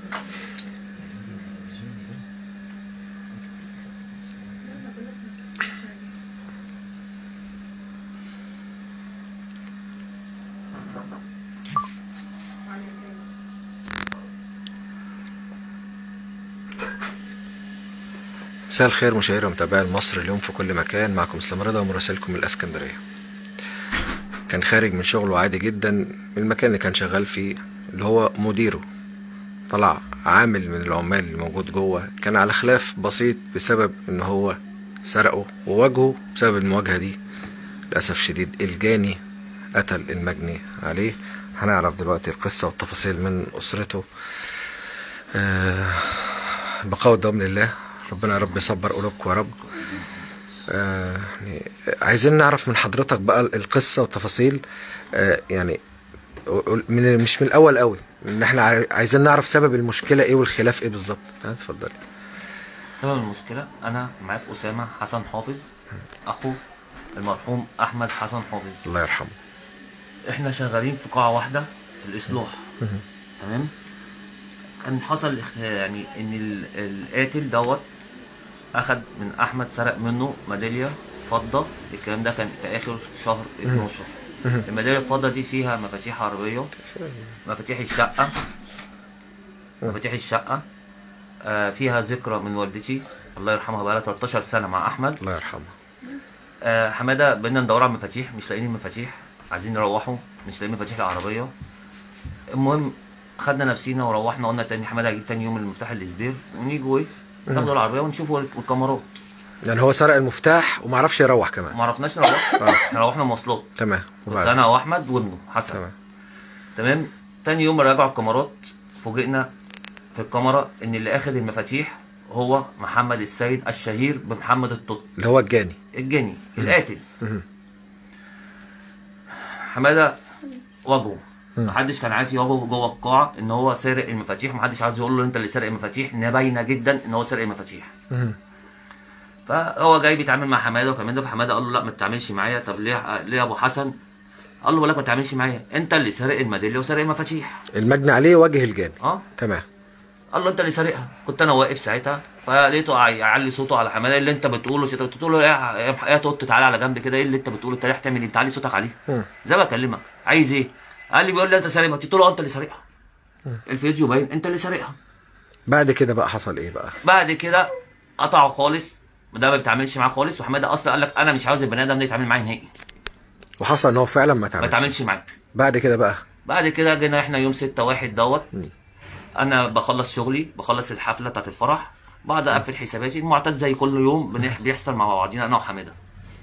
مساء الخير مشاهير ومتابعي مصر اليوم في كل مكان معكم اسلام رضا ومراسلكم من الاسكندريه كان خارج من شغله عادي جدا من المكان اللي كان شغال فيه اللي هو مديره طلع عامل من العمال اللي موجود جوه كان على خلاف بسيط بسبب ان هو سرقه وواجهه بسبب المواجهه دي للاسف شديد الجاني قتل المجني عليه هنعرف دلوقتي القصه والتفاصيل من اسرته آه بقاء الدوام لله ربنا يا رب يصبر قلوبكم يا رب آه يعني عايزين نعرف من حضرتك بقى القصة والتفاصيل آه يعني من مش من الأول قوي ان احنا عايزين نعرف سبب المشكلة ايه والخلاف ايه بالظبط اتفضلي سبب المشكلة أنا معاك أسامة حسن حافظ أخو المرحوم أحمد حسن حافظ الله يرحمه إحنا شغالين في قاعة واحدة في الإصلاح تمام كان حصل يعني إن ال- القاتل دوت أخد من أحمد سرق منه ميدالية فضة الكلام ده كان في آخر شهر 12 الميدالية الفضة دي فيها مفاتيح عربية مفاتيح الشقة مفاتيح الشقة آه فيها ذكرى من والدتي الله يرحمها بقالها 13 سنة مع أحمد الله يرحمه آه حمادة بقينا ندور على المفاتيح مش لاقيين المفاتيح عايزين نروحوا مش لاقيين مفاتيح العربية المهم خدنا نفسينا وروحنا قلنا تاني حمادة هيجيب تاني يوم المفتاح الإسبير ونيجوا إيه ناخدوا العربية ونشوفوا الكاميرات يعني هو سرق المفتاح وما عرفش يروح كمان ما عرفناش نروح آه. احنا روحنا مواصلات تمام كنت وبعدين انا واحمد وابنه حسن تمام تمام تاني يوم راجعوا الكاميرات فوجئنا في الكاميرا ان اللي اخد المفاتيح هو محمد السيد الشهير بمحمد الطط اللي هو الجاني الجاني القاتل مهم. حماده واجهه مم. محدش كان عارف يواجهه جوه القاعه ان هو سارق المفاتيح محدش عايز يقول له انت اللي سارق المفاتيح انها باينه جدا ان هو سارق المفاتيح مهم. فهو جاي بيتعامل مع حماده وكمان ده فحماده قال له لا ما تتعاملش معايا طب ليه ليه يا ابو حسن قال له بقول لك ما تتعاملش معايا انت اللي سارق الميداليه وسارق المفاتيح المجني عليه وجه الجاني اه تمام قال له انت اللي سارقها كنت انا واقف ساعتها فلقيته ع- يعلي صوته على حماده إيه اللي انت بتقوله شت- قلت له يا يا يا توت تعالى على جنب كده ايه اللي انت بتقوله انت رايح تعمل ايه بتعلي صوتك عليه مم. زي ما بكلمك عايز ايه قال لي بيقول لي انت سارقها قلت له اه انت اللي سارقها الفيديو باين انت اللي سارقها بعد كده بقى حصل ايه بقى بعد كده قطعوا خالص ده ما بيتعاملش معاه خالص وحماده اصلا قال لك انا مش عاوز البني ادم ده يتعامل معايا نهائي وحصل ان هو فعلا ما ما تعملش يتعاملش معاك بعد كده بقى بعد كده جينا احنا يوم 6 واحد دوت مم. انا بخلص شغلي بخلص الحفله بتاعت الفرح بعد اقفل حساباتي المعتاد زي كل يوم بنح- بيحصل مع بعضينا انا وحماده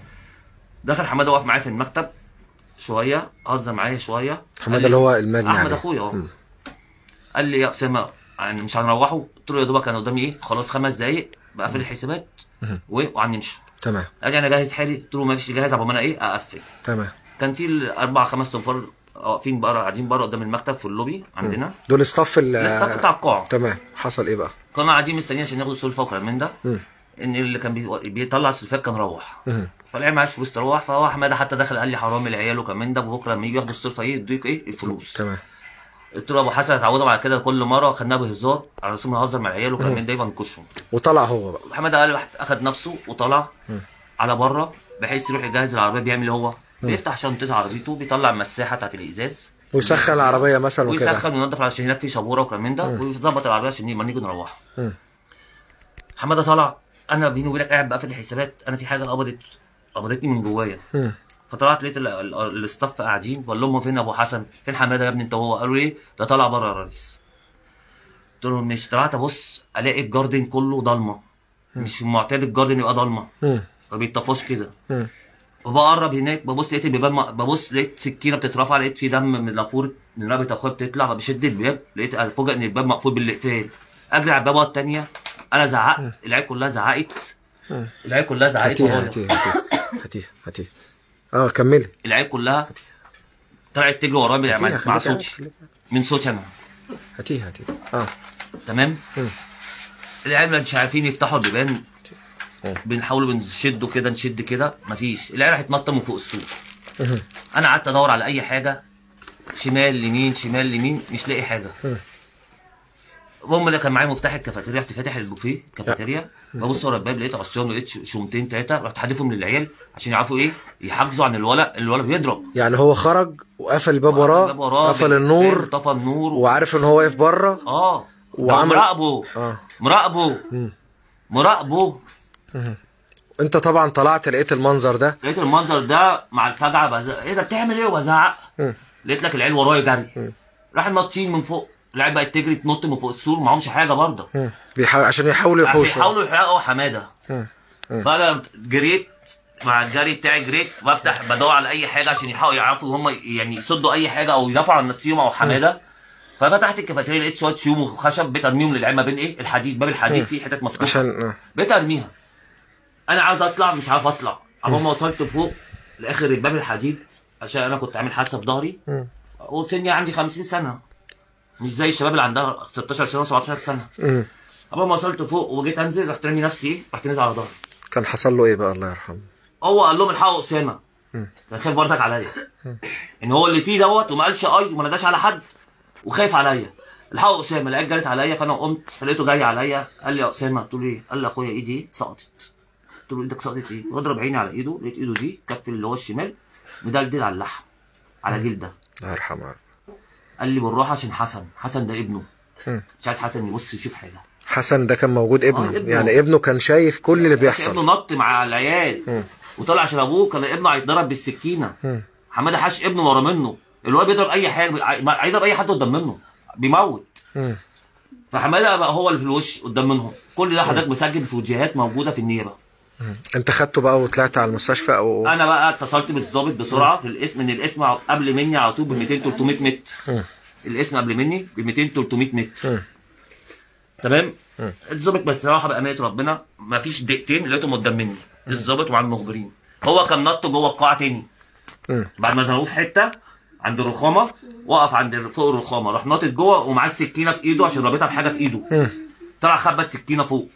دخل حماده واقف معايا في المكتب شويه هزر معايا شويه قال حماده لي- اللي هو المجني احمد عليه اخويا اه مم. قال لي يا اسامه يعني مش هنروحوا قلت له يا دوبك كان قدامي ايه خلاص خمس دقايق بقفل الحسابات مم. و- وهنمشي تمام قال لي انا جاهز حالي قلت له ماشي جاهز قبل ما انا ايه اقفل تمام كان في الاربع خمس تنفار واقفين بره قاعدين بره قدام المكتب في اللوبي عندنا دول الاستاف ال- الاستاف بتاع القاعه تمام حصل ايه بقى كانوا قاعدين مستنيين عشان ياخدوا السلفه وكلام من ده مم. ان اللي كان بي- بيطلع السلفات كان روح مم. فالعيال معاش فلوس تروح فهو حماده حتى دخل قال لي حرام العيال وكمان من ده بكره لما يجوا ياخدوا السلفه ايه يديك ايه الفلوس تمام قلت له يا ابو حسن اتعودوا على كده كل مره خدناها بهزار على اساس نهزر مع العيال وكلام من ده يبقى نكشهم وطلع هو بقى حماده قال واحد اخد نفسه وطلع مم. على بره بحيث يروح يجهز العربيه بيعمل ايه هو بيفتح شنطه عربيته بيطلع المساحه بتاعت الازاز ويسخن العربيه مثلا وكده ويسخن وينضف عشان هناك في شبوره وكلام من ده ويظبط العربيه عشان لما نيجي نروح مم. حماده طلع انا بيني وبينك قاعد بقفل الحسابات انا في حاجه قبضت قبضتني من جوايا مم. فطلعت لقيت ال- ال- الاستاف قاعدين بقول لهم فين ابو حسن فين حماده يا ابني انت وهو قالوا لي ده طالع بره يا ريس قلت لهم مش طلعت ابص الاقي الجاردن كله ضلمه مش معتاد الجاردن يبقى ضلمه مم. ما بيطفوش كده مم. وبقرب هناك ببص لقيت البيبان م- ببص لقيت سكينه بتترفع لقيت في دم من نافوره من رقبه اخويا بتطلع بشد الباب لقيت افوجئ ان الباب مقفول بالاقفال اجري على البابه الثانيه انا زعقت العيال كلها زعقت مم. العيال كلها زعقت هاتيه ورايا. هاتيه هاتيه هاتيه هاتيه اه كملي العيال كلها طلعت تجري ورايا يعني هاتيه، مع خليك قاعد، صوتي خليك من صوتي انا هاتيه هاتيه اه تمام مم. العيال مش عارفين يفتحوا البيبان مم. بنحاول بنشده كده نشد كده مفيش العيال راحت نطه من فوق السور مم. انا قعدت ادور على اي حاجه شمال يمين شمال يمين مش لاقي حاجه مم. المهم انا كان معايا مفتاح الكافيتيريا رحت فاتح البوفيه الكافيتيريا ببص ورا الباب لقيت عصيان لقيت ش- شومتين ثلاثه رحت حادفهم للعيال عشان يعرفوا ايه يحجزوا عن الولد الولد بيضرب يعني هو خرج وقفل الباب وراه الباب وراه قفل بال- النور طفى النور و... وعارف ان هو واقف بره اه وعمل- وعمل مراقبه اه مراقبه مم. مراقبه انت طبعا طلعت لقيت المنظر ده لقيت المنظر ده مع الفجعه بزعق ايه ده بتعمل ايه وبزعق مم. لقيت لك العيال ورايا جري راح نطين من فوق العيال بقت تجري تنط من فوق السور معهمش حاجه برضه مم. بيحاول عشان يحاولوا عشان يحوشوا يحاولوا يحرقوا حماده مم. فانا جريت مع الجري بتاعي جريت بفتح بدور على اي حاجه عشان يحاولوا يعرفوا هم يعني يصدوا اي حاجه او يدافعوا عن نفسهم او حماده ففتحت الكافيتيريا لقيت شويه شيوم وخشب بقيت ارميهم للعيال ما بين ايه الحديد باب الحديد فيه حتت مفتوحه عشان آه. بقيت ارميها انا عاوز اطلع مش عارف اطلع اول ما وصلت فوق لاخر الباب الحديد عشان انا كنت عامل حادثه في ظهري مم. وسني عندي 50 سنه مش زي الشباب اللي عندها 16 سنه 17 سنه مم. اول ما وصلت فوق وجيت انزل رحت رامي نفسي ايه رحت نازل على ظهري كان حصل له ايه بقى الله يرحمه هو قال لهم الحقوا اسامه مم. كان خايف برضك عليا ان هو اللي فيه دوت وما قالش اي وما نداش على حد وخايف عليا الحقوا اسامه العيال جرت عليا فانا قمت فلقيته جاي عليا قال لي يا اسامه قلت له ايه؟ قال لي يا اخويا ايدي سقطت قلت له ايدك سقطت ايه؟ واضرب عيني على ايده لقيت ايده دي كف اللي هو الشمال مدلدل على اللحم على جلده الله يرحمه قال لي بالراحه عشان حسن حسن ده ابنه مم. مش عايز حسن يبص يشوف حاجه حسن ده كان موجود ابنه, آه، ابنه. يعني ابنه كان شايف كل اللي ابنه بيحصل نط مع العيال مم. وطلع عشان ابوه كان ابنه هيتضرب بالسكينه مم. حماده حش ابنه ورا منه الواد بيضرب اي حاجه هيضرب اي حد قدام منه بيموت مم. فحماده بقى هو اللي في الوش قدام منهم كل ده حضرتك مسجل في وجهات موجوده في النيابه مم. انت خدته بقى وطلعت على المستشفى او انا بقى اتصلت بالظابط بسرعه في الاسم ان الاسم قبل مني على طول ب 200 300 متر مم. الاسم قبل مني ب 200 300 متر مم. تمام مم. الظابط بصراحه بامانه ربنا ما فيش دقيقتين لقيتهم قدام مني الظابط وعن المخبرين هو كان نط جوه القاعه تاني مم. بعد ما زنقوه في حته عند الرخامه وقف عند فوق الرخامه راح ناطط جوه ومعاه السكينه في ايده عشان رابطها بحاجه في ايده مم. طلع خبط سكينه فوق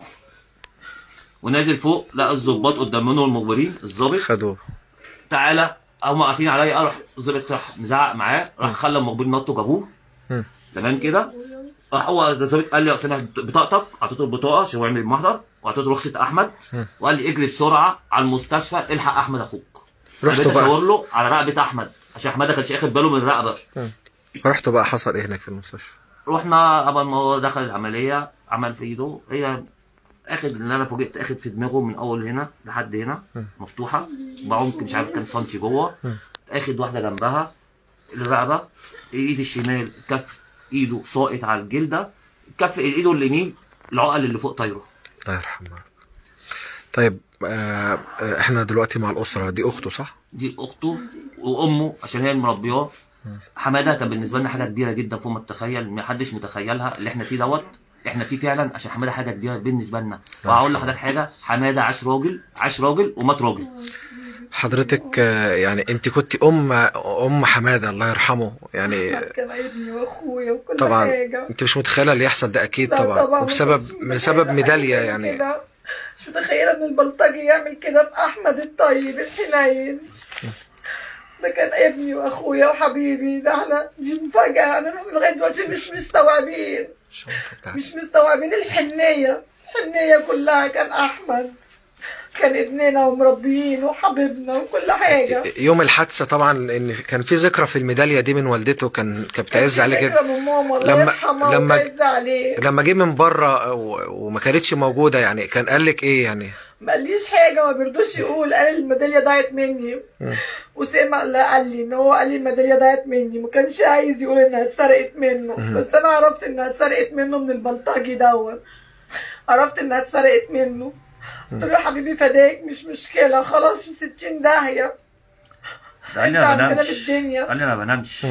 ونازل فوق لقى الظباط قدام منه المخبرين الظابط خدوه تعالى هم واقفين عليا راح الظابط راح مزعق معاه راح خلى المخبرين نطوا جابوه مم. تمام كده راح هو الظابط قال لي يا اسامه بطاقتك اعطيته البطاقه عشان هو يعمل المحضر واعطيته رخصه احمد وقال لي اجري بسرعه على المستشفى الحق احمد اخوك رحتوا بقيت بقى اشاور له على رقبه احمد عشان احمد ما كانش اخد باله من الرقبه رحتوا بقى حصل ايه هناك في المستشفى رحنا قبل ما هو دخل العمليه عمل في ايده هي اخد اللي انا فوجئت اخد في دماغه من اول هنا لحد هنا مفتوحه بعمق مش عارف كام سنتي جوه اخد واحده جنبها الرقبه ايد الشمال كف ايده ساقط على الجلده كف ايده اليمين العقل اللي فوق طايره الله يرحمه طيب آه آه، احنا دلوقتي مع الاسره دي اخته صح دي اخته وامه عشان هي اللي مربياه حماده كان بالنسبه لنا حاجه كبيره جدا فوق ما تتخيل ما حدش متخيلها اللي احنا فيه دوت احنا فيه فعلا عشان حماده حاجه كبيره بالنسبه لنا وهقول لحضرتك حاجه حماده عاش راجل عاش راجل ومات راجل حضرتك آه، يعني انت كنت ام ام حماده الله يرحمه يعني كان ابني واخويا وكل طبعا حاجه انت مش متخيله اللي يحصل ده اكيد لا طبعا وبسبب مش بسبب متخيلة ميداليه حاجة يعني كده. مش متخيلة ان البلطجي يعمل كده في احمد الطيب الحنين ده كان ابني واخويا وحبيبي ده احنا دي مفاجأة انا لغاية دلوقتي مش مستوعبين الشنطة بتاعتك. مش مستوعبين الحنية الحنية كلها كان احمد كان ابننا ومربيين وحبيبنا وكل حاجة يوم الحادثه طبعا ان كان في ذكرى في الميداليه دي من والدته كان كانت بتعز عليه كده فكرة من ماما الله لما- يرحمها لما- وتعز عليه لما جه من بره و- وما كانتش موجوده يعني كان قال لك ايه يعني ما قاليش حاجة ما بيرضوش يقول قال الميدالية ضاعت مني وسامع لا قال لي ان هو قال لي الميدالية ضاعت مني ما كانش عايز يقول انها اتسرقت منه بس انا عرفت انها اتسرقت منه من البلطجي دوت عرفت انها اتسرقت منه قلت له يا حبيبي فداك مش مشكلة خلاص في ستين داهية قال لي انت انا عندنا بنامش في الدنيا. قال لي انا بنامش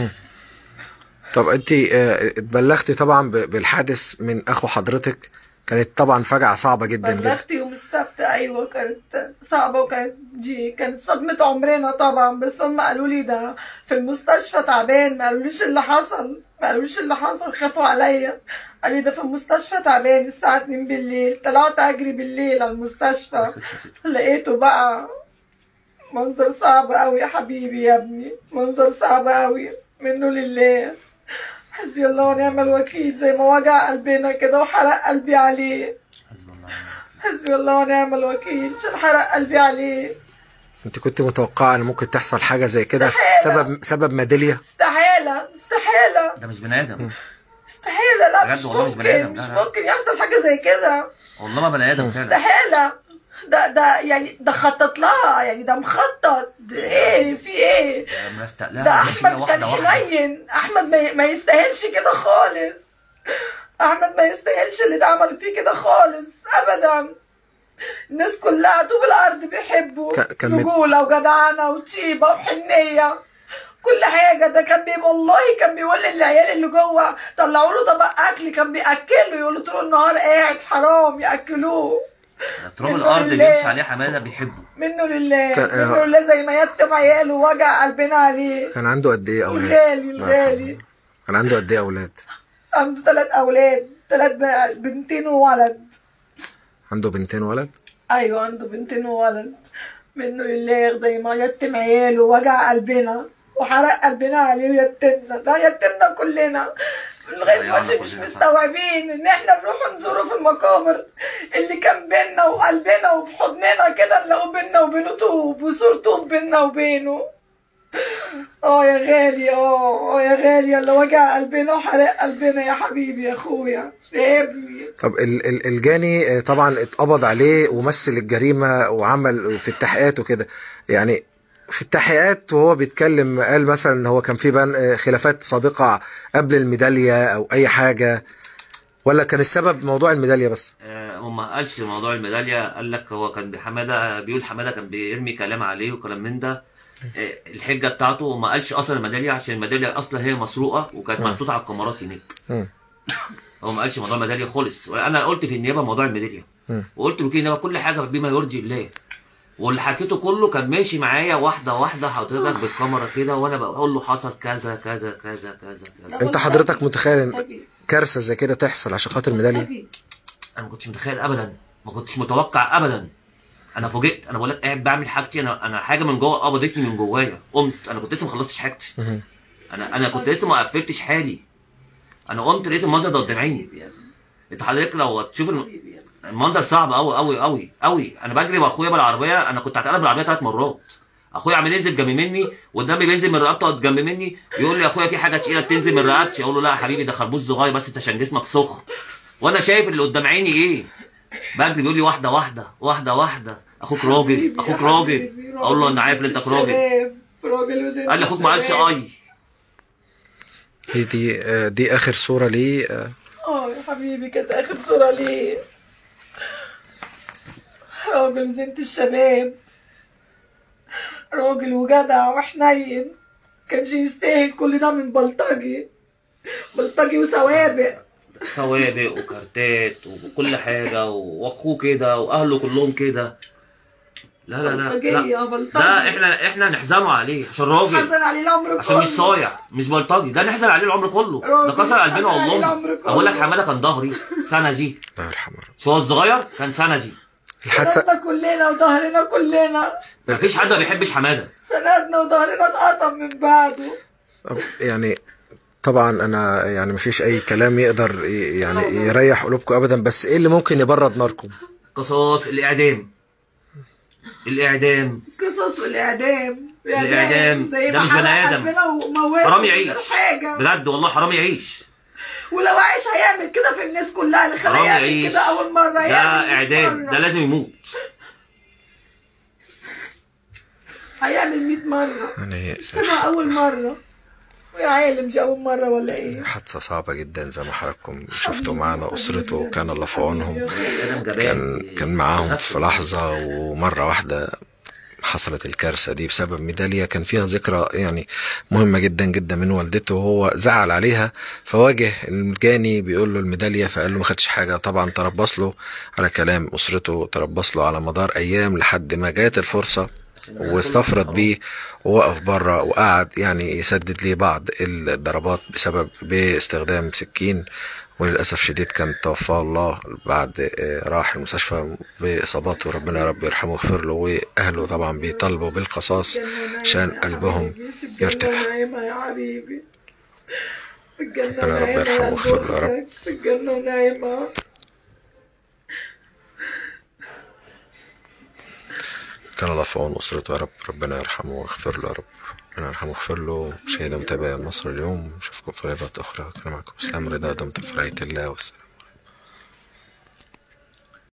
طب انت آه، اتبلغتي طبعا ب- بالحادث من اخو حضرتك كانت طبعا فجعه صعبه جدا جدا بلغت يوم السبت ايوه كانت صعبه وكانت دي كانت صدمه عمرنا طبعا بس هم قالوا لي ده في المستشفى تعبان ما قالوليش اللي حصل ما قالوليش اللي حصل خافوا عليا قال لي ده في المستشفى تعبان الساعه 2 بالليل طلعت اجري بالليل على المستشفى لقيته بقى منظر صعب قوي يا حبيبي يا ابني منظر صعب قوي منه لله حسبي الله ونعم الوكيل زي ما وجع قلبنا كده وحرق قلبي عليه حسبي الله ونعم الوكيل. حسبي الله ونعم الوكيل عشان حرق قلبي عليه انت كنت متوقعه ان ممكن تحصل حاجه زي كده سبب سبب ميداليه استحالة استحالة ده مش بني ادم استحالة لا بجد مش والله مش بني آدم، ممكن لا، مش لا. ممكن يحصل حاجة زي كده والله ما بني ادم فعلا استحالة ده ده يعني ده خطط لها يعني ده مخطط ده ايه في ايه ده مستقلها ده ماشية احمد واحده كان واحده حنين احمد ما ي- ما يستاهلش كده خالص احمد ما يستاهلش اللي اتعمل فيه كده خالص ابدا الناس كلها طوب الارض بيحبوا ك- كان مت- رجوله وجدعنه وطيبه وحنيه كل حاجه ده كان بي والله كان بيقول للعيال اللي جوه طلعوا له طبق اكل كان بياكله يقول له طول النهار قاعد حرام ياكلوه ده تراب منه الارض اللي لله. يمشي عليه حماده بيحبه منه لله كان- منه لله زي ما يتم عياله وجع قلبنا عليه كان عنده قد ايه اولاد الغالي الله يرحمه. الغالي كان عنده قد ايه اولاد عنده ثلاث اولاد ثلاث بنتين وولد عنده بنتين ولد ايوه عنده بنتين وولد منه لله زي ما يتم عياله وجع قلبنا وحرق قلبنا عليه ويتمنا ده يتمنا كلنا لغايه ضيعنا دلوقتي مش كلنا. مستوعبين ان احنا نروح نزوره في المقابر اللي كان بينا وقلبنا وفي حضننا كده نلاقوا بينا وبينه طوب وسور طوب بينا وبينه اه يا غالي اه اه يا غالي اللي وجع قلبنا وحرق قلبنا يا حبيبي يا اخويا يا ابني طب ال- ال- الجاني آه، طبعا اتقبض عليه ومثل الجريمه وعمل في التحقيقات وكده يعني في التحقيقات وهو بيتكلم قال مثلا ان هو كان في بن- آه، خلافات سابقه قبل الميداليه او اي حاجه ولا كان السبب موضوع الميداليه بس آه، وما قالش موضوع الميداليه قال لك هو كان حماده بيقول حماده كان بيرمي كلام عليه وكلام من ده آه، الحجه بتاعته وما قالش اصلا الميداليه عشان الميداليه اصلا هي مسروقه وكانت مم. محطوطه على الكاميرات هناك مم. هو ما قالش موضوع الميداليه خالص انا قلت في النيابه موضوع الميداليه مم. وقلت له كده كل حاجه بما يرضي الله واللي حكيته كله كان ماشي معايا واحده واحده حضرتك بالكاميرا كده وانا بقول له حصل كذا كذا كذا كذا كذا انت حضرتك متخيل ان حبيبي. كارثه زي كده تحصل عشان خاطر الميداليه حبيبي. انا ما كنتش متخيل ابدا ما كنتش متوقع ابدا انا فوجئت انا بقول لك قاعد بعمل حاجتي انا انا حاجه من جوه قبضتني من جوايا قمت انا كنت لسه ما خلصتش حاجتي مهم. انا انا كنت لسه ما قفلتش حالي انا قمت لقيت المنظر ده قدام عيني انت حضرتك لو تشوف الم- المنظر صعب قوي قوي قوي قوي انا بجري واخويا بالعربيه انا كنت هتقلب بالعربيه ثلاث مرات اخويا عمال ينزل جنب مني والدم بينزل من رقبته جنب مني يقول لي يا اخويا في حاجه تقيله بتنزل من رقبتي اقول له لا يا حبيبي ده خربوش صغير بس انت عشان جسمك سخن وانا شايف اللي قدام عيني ايه بجري بيقول لي واحده واحده واحده واحده اخوك راجل حبيبي، اخوك يا راجل حبيبي، اقول له انا عارف ان انت راجل الشباب، راجل وزين قال لي اخوك ما قالش الشباب. اي دي دي آه، دي اخر صوره ليه آه، اه يا حبيبي كانت اخر صورة ليه راجل وزينة الشباب راجل وجدع وحنين كانش يستاهل كل ده من بلطجي بلطجي وسوابق سوابق وكارتات وكل حاجه واخوه كده واهله كلهم كده لا لا لا, لا. بلطجية بلطجي ده احنا احنا نحزنه عليه عشان راجل حزن عليه العمر عشان مش كله. صايع مش بلطجي ده نحزن عليه العمر كله راجل ده كسر قلبنا حزن عليه والله العمر كله. اقول لك حماده كان ظهري سنجي الله يرحمه مش هو الصغير كان سنجي الحادثه سندنا كلنا وظهرنا كلنا مفيش حد ما بيحبش حماده سندنا وظهرنا اتقطم من بعده يعني طبعا انا يعني مفيش اي كلام يقدر ي- يعني يريح قلوبكم ابدا بس ايه اللي ممكن يبرد ناركم قصاص الاعدام الاعدام قصص والاعدام الإعدام. زي ده ما مش بني حرق آدم. قلبنا وموته حرام من يعيش. غير حاجه بجد والله حرام يعيش ولو عايش هيعمل كده في الناس كلها اللي خلاه حرام يعمل يعيش كده اول مره ده هيعمل مية اعدام مرة. ده لازم يموت هيعمل 100 مره يعني مش تبقى اول مره ويا عالم دي اول مره ولا ايه حادثه صعبه جدا زي ما حضراتكم شفتوا معانا اسرته كان الله في عونهم ادم جبان كان كان معاهم في لحظة ومرة واحدة حصلت الكارثة دي بسبب ميدالية كان فيها ذكرى يعني مهمة جدا جدا من والدته وهو زعل عليها فواجه الجاني بيقول له الميدالية فقال له ما خدش حاجة طبعا تربص له على كلام أسرته تربص له على مدار أيام لحد ما جات الفرصة واستفرد بيه ووقف بره وقعد يعني يسدد ليه بعض الضربات بسبب باستخدام سكين وللأسف شديد كان توفاه الله بعد آه، راح المستشفى بإصاباته ربنا يا رب يرحمه ويغفر له وأهله طبعا بيطالبوا بالقصاص عشان قلبهم يرتاح. نايمة يا حبيبي في الجنة ربنا يا رب ونايمة يرحمه عند ويغفر له يا رب. أختك في الجنة ونايمة كان الله في عون أسرته يا رب ربنا يرحمه ويغفر له يا رب ربنا يرحمه ويغفر له مشاهدة متابعة مصر اليوم نشوفكم في لايفات أخرى كان معكم إسلام رضا دمتم في رعاية الله والسلام